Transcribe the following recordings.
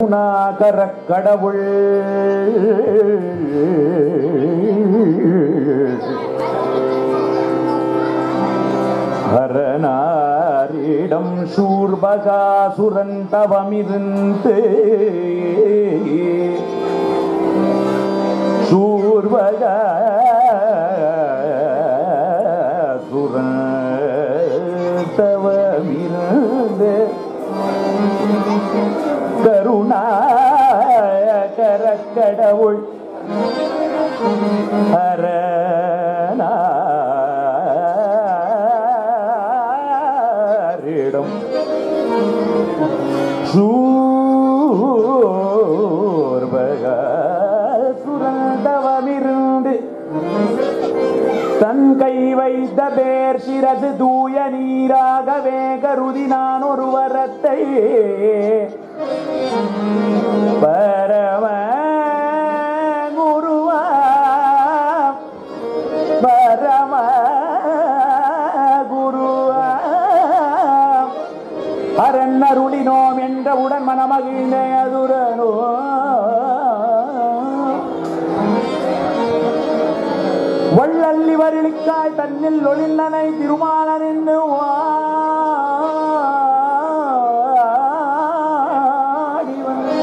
கருணாகர கடவுள் ஹரநாரிடம் சூர்பகாசுரன் தவமிருந்து சூர்பகாசுரன் தவமிருந்து கருணாகர கடவுள் அரணாரிடம் சுரந்தவமிருந்து தன் கை வைத்த பேர் சிறது தூய நீராகவே கருதி நான் ஒரு வரத்தை பரம குருவா பரம குருவா அரண் அருளினோம் என்றவுடன் மனமகிழ்ந்த அதுரனோ வள்ளல்லி வருளிக்காய் தன்னில் ஒளில்லனை திருமாலன் என்று வாடி வந்து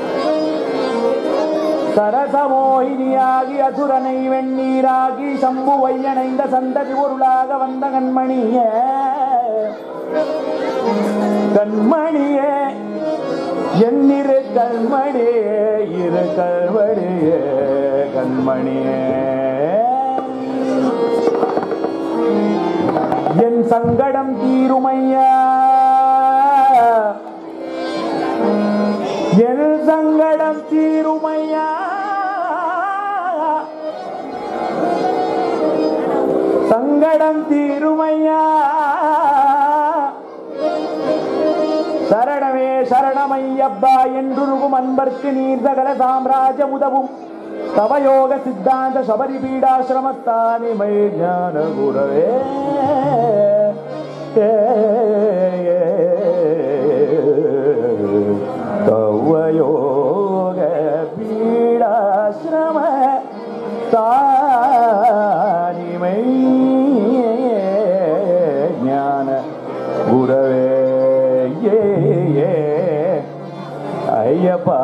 சரசமோகினியாகி அசுரனை வெண்ணீராகி சம்பு வையணைந்த சந்ததி பொருளாக வந்த கண்மணியே கண்மணியே என்னிரு கண்மணியே இரு கல்வடியே கண்மணியே என் சங்கடம் தீருமையா என் சங்கடம் தீருமையா சங்கடம் தீருமையா சரணமே சரணமையப்பா என்றுருகும் அன்பர்க்கு நீர் சகல சாம்ராஜ்ய உதவும் தவயோக சித்தாந்த சபரி பீடாசிரமஸ்தானிமை ஞான குரவே தவயோக பீடாசிரம தானிமை ஞான குரவே ஏ ஏ ஐயப்பா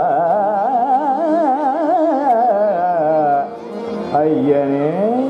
ஐயனே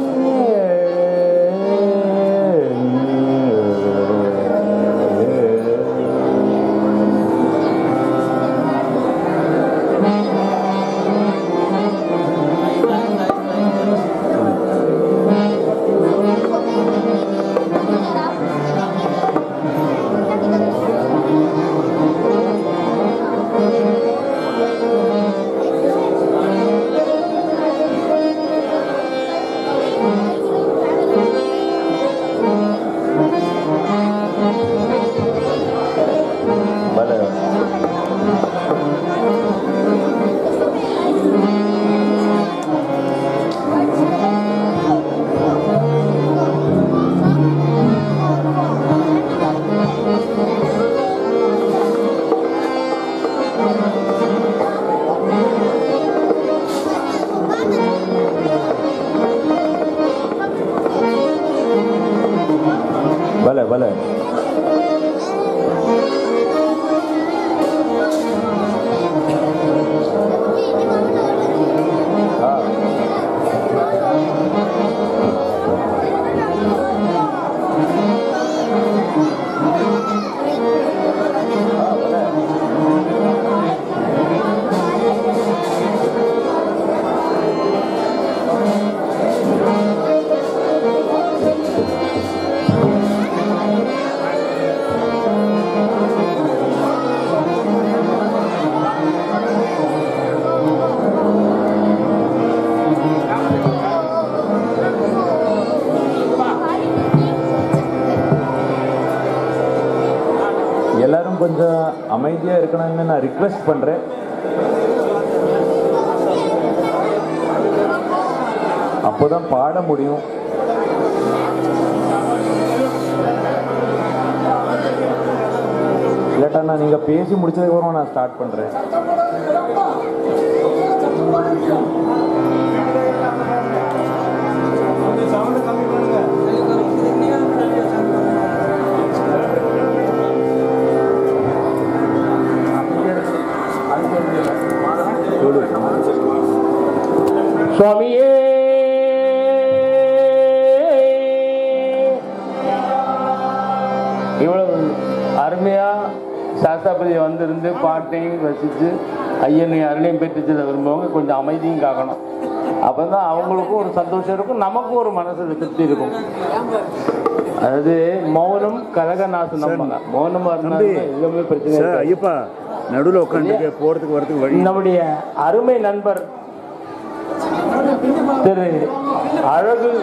பல பல பல ஆ எல்லாரும் கொஞ்சம் அமைதியா இருக்கணும்னு நான் ரிக்வெஸ்ட் பண்றேன் அப்போதான் பாட முடியும் இல்லாட்டா நான் நீங்க பேசி முடிச்சதுக்கு அப்புறம் நான் ஸ்டார்ட் பண்றேன் சுவாமியே இவ்வளவு அருமையா சாஸ்தாபதி வந்திருந்து பாட்டையும் ரசித்து ஐயனையும் அருளையும் பெற்றுச்சதை விரும்புவங்க கொஞ்சம் அமைதியும் காக்கணும் அப்பதான் அவங்களுக்கும் ஒரு சந்தோஷம் இருக்கும் நமக்கும் ஒரு மனசு திருப்தி இருக்கும் அதாவது மௌனம் கலகநாசனம் மௌனமா தம்பி இருந்தா எதுவுமே பிரச்சனை சார் இருக்காது. ஐயப்பா நடுவில் உட்காந்துட்டு போறதுக்கு வரதுக்கு வழி நம்முடைய அருமை நண்பர் திரு அழகு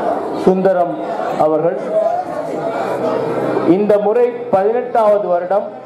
சுந்தரம் அவர்கள் இந்த முறை பதினெட்டாவது வருடம்